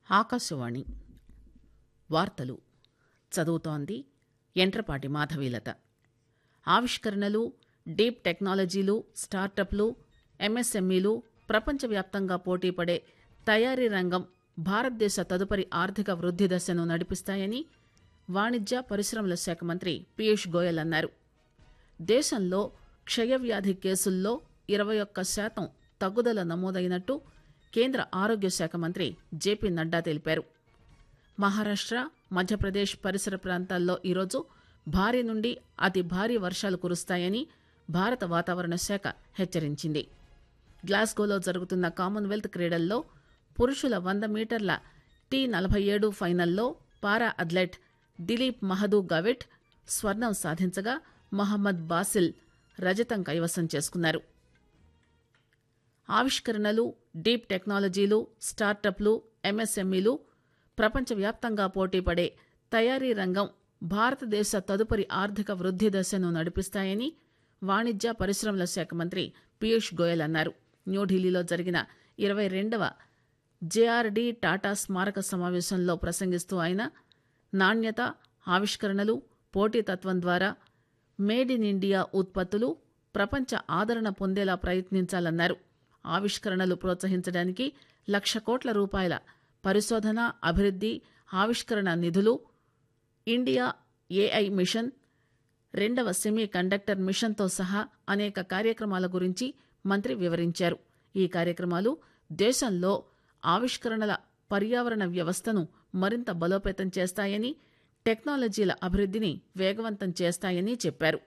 ఆకాశవాణి వార్తలు చదువుతోంది ఎంట్రపాటి మాధవీలత ఆవిష్కరణలు డీప్ టెక్నాలజీలు స్టార్టప్లు ఎంఎస్ఎంఈలు ప్రపంచవ్యాప్తంగా పోటీపడే తయారీ రంగం భారతదేశ తదుపరి ఆర్థిక వృద్ది దశను నడిపిస్తాయని వాణిజ్య పరిశ్రమల శాఖ మంత్రి పీయూష్ గోయల్ అన్నారు దేశంలో క్షయవ్యాధి కేసుల్లో ఇరవై ఒక్క శాతం తగ్గుదల నమోదైనట్టు కేంద్ర ఆరోగ్య శాఖ మంత్రి జేపీ నడ్డా తెలిపారు మహారాష్ట మధ్యప్రదేశ్ పరిసర ప్రాంతాల్లో ఈరోజు భారీ నుండి అతి భారీ వర్షాలు కురుస్తాయని భారత వాతావరణ శాఖ హెచ్చరించింది గ్లాస్గోలో జరుగుతున్న కామన్వెల్త్ క్రీడల్లో పురుషుల వంద మీటర్ల టీ నలభై ఏడు ఫైనల్లో పారా అథ్లెట్ దిలీప్ మహదూ గవిట్ స్వర్ణం సాధించగా మహమ్మద్ బాసిల్ రజతం కైవసం చేసుకున్నారు ఆవిష్కరణలు డీప్ టెక్నాలజీలు స్టార్టప్లు ఎంఎస్ఎంఈలు ప్రపంచవ్యాప్తంగా పోటీపడే తయారీ రంగం భారతదేశ తదుపరి ఆర్థిక వృద్ది దశను నడిపిస్తాయని వాణిజ్య పరిశ్రమల శాఖ మంత్రి పీయూష్ గోయల్ అన్నారు న్యూఢిల్లీలో జరిగిన ఇరవై రెండవ జేఆర్డీ టాటా స్మారక సమావేశంలో ప్రసంగిస్తూ ఆయన నాణ్యత ఆవిష్కరణలు పోటీతత్వం ద్వారా మేడ్ ఇన్ ఇండియా ఉత్పత్తులు ప్రపంచ ఆదరణ పొందేలా ప్రయత్నించాలన్నారు ఆవిష్కరణలు ప్రోత్సహించడానికి లక్ష కోట్ల రూపాయల పరిశోధన అభివృద్ది ఆవిష్కరణ నిధులు ఇండియా ఏఐ మిషన్ రెండవ సెమీ కండక్టర్ మిషన్తో సహా అనేక కార్యక్రమాల గురించి మంత్రి వివరించారు ఈ కార్యక్రమాలు దేశంలో ఆవిష్కరణల పర్యావరణ వ్యవస్థను మరింత బలోపేతం చేస్తాయని టెక్నాలజీల అభివృద్దిని వేగవంతం చేస్తాయని చెప్పారు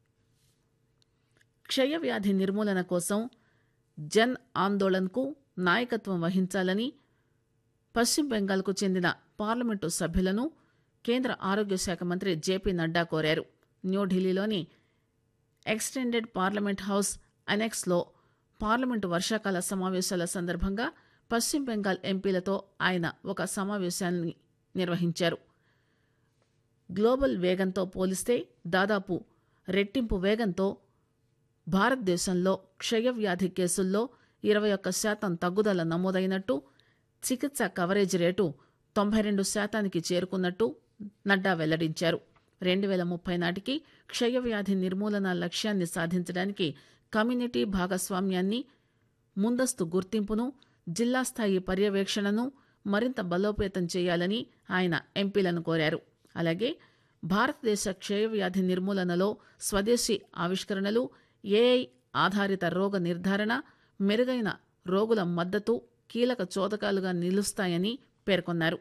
క్షయవ్యాధి నిర్మూలన కోసం జన్ ఆందోళన్కు నాయకత్వం వహించాలని పశ్చిమ బెంగాల్కు చెందిన పార్లమెంటు సభ్యులను కేంద్ర ఆరోగ్య శాఖ మంత్రి జేపీ నడ్డా కోరారు న్యూఢిల్లీలోని ఎక్స్టెండెడ్ పార్లమెంట్ హౌస్ అనెక్స్లో పార్లమెంటు వర్షాకాల సమావేశాల సందర్భంగా పశ్చిమ బెంగాల్ ఎంపీలతో ఆయన ఒక సమావేశాన్ని నిర్వహించారు గ్లోబల్ వేగంతో పోలిస్తే దాదాపు రెట్టింపు వేగంతో భారతదేశంలో క్షయవ్యాధి కేసుల్లో ఇరవై ఒక్క శాతం తగ్గుదల నమోదైనట్టు చికిత్స కవరేజ్ రేటు తొంభై రెండు శాతానికి చేరుకున్నట్టు నడ్డా వెల్లడించారు రెండు వేల ముప్పై నాటికి క్షయవ్యాధి నిర్మూలన లక్ష్యాన్ని సాధించడానికి కమ్యూనిటీ భాగస్వామ్యాన్ని ముందస్తు గుర్తింపును జిల్లా స్థాయి పర్యవేక్షణను మరింత బలోపేతం చేయాలని ఆయన ఎంపీలను కోరారు అలాగే భారతదేశ క్షయవ్యాధి నిర్మూలనలో స్వదేశీ ఆవిష్కరణలు ఏఐ ఆధారిత రోగ నిర్ధారణ మెరుగైన రోగుల మద్దతు కీలక చోదకాలుగా నిలుస్తాయని పేర్కొన్నారు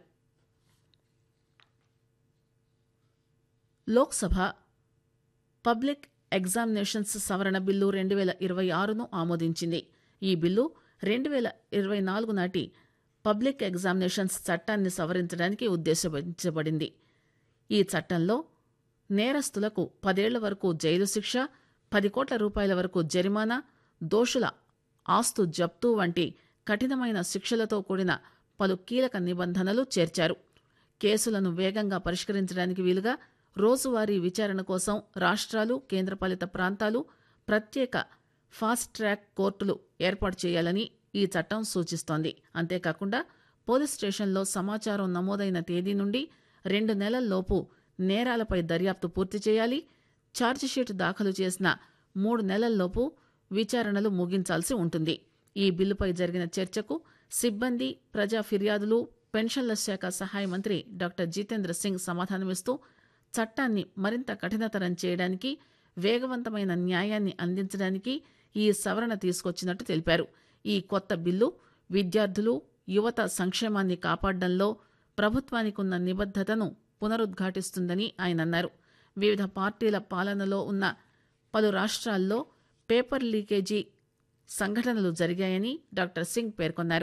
లోక్సభ పబ్లిక్ ఎగ్జామినేషన్స్ సవరణ బిల్లు రెండు వేల ఇరవై ఆరును ఆమోదించింది ఈ బిల్లు రెండు వేల ఇరవై నాలుగు నాటి పబ్లిక్ ఎగ్జామినేషన్స్ చట్టాన్ని సవరించడానికి ఉద్దేశించబడింది ఈ చట్టంలో నేరస్తులకు పదేళ్ల వరకు జైలు శిక్ష పది కోట్ల రూపాయల వరకు జరిమానా దోషుల ఆస్తు జప్తు వంటి కఠినమైన శిక్షలతో కూడిన పలు కీలక నిబంధనలు చేర్చారు కేసులను వేగంగా పరిష్కరించడానికి వీలుగా రోజువారీ విచారణ కోసం రాష్ట్రాలు కేంద్రపాలిత ప్రాంతాలు ప్రత్యేక ఫాస్ట్ ట్రాక్ కోర్టులు ఏర్పాటు చేయాలని ఈ చట్టం సూచిస్తోంది అంతేకాకుండా పోలీస్ స్టేషన్లో సమాచారం నమోదైన తేదీ నుండి రెండు నెలల్లోపు నేరాలపై దర్యాప్తు పూర్తి చేయాలి ఛార్జిషీట్ దాఖలు చేసిన మూడు నెలల్లోపు విచారణలు ముగించాల్సి ఉంటుంది ఈ బిల్లుపై జరిగిన చర్చకు సిబ్బంది ప్రజా ఫిర్యాదులు పెన్షన్ల శాఖ సహాయ మంత్రి డాక్టర్ జితేంద్ర సింగ్ సమాధానమిస్తూ చట్టాన్ని మరింత కఠినతరం చేయడానికి వేగవంతమైన న్యాయాన్ని అందించడానికి ఈ సవరణ తీసుకొచ్చినట్టు తెలిపారు ఈ కొత్త బిల్లు విద్యార్థులు యువత సంక్షేమాన్ని కాపాడడంలో ప్రభుత్వానికి ఉన్న నిబద్దతను పునరుద్ఘాటిస్తుందని ఆయన అన్నారు వివిధ పార్టీల పాలనలో ఉన్న పలు రాష్ట్రాల్లో పేపర్ లీకేజీ సంఘటనలు జరిగాయని డాక్టర్ సింగ్ పేర్కొన్నారు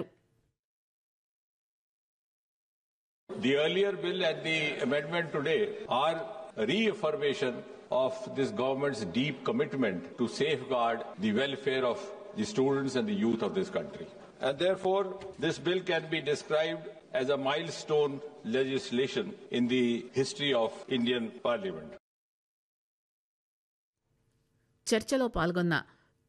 The earlier bill and the amendment today are reaffirmation of this government's deep commitment to safeguard the welfare of the students and the youth of this country. And therefore, this bill can be described as a milestone legislation in the history of Indian Parliament. చర్చలో పాల్గొన్న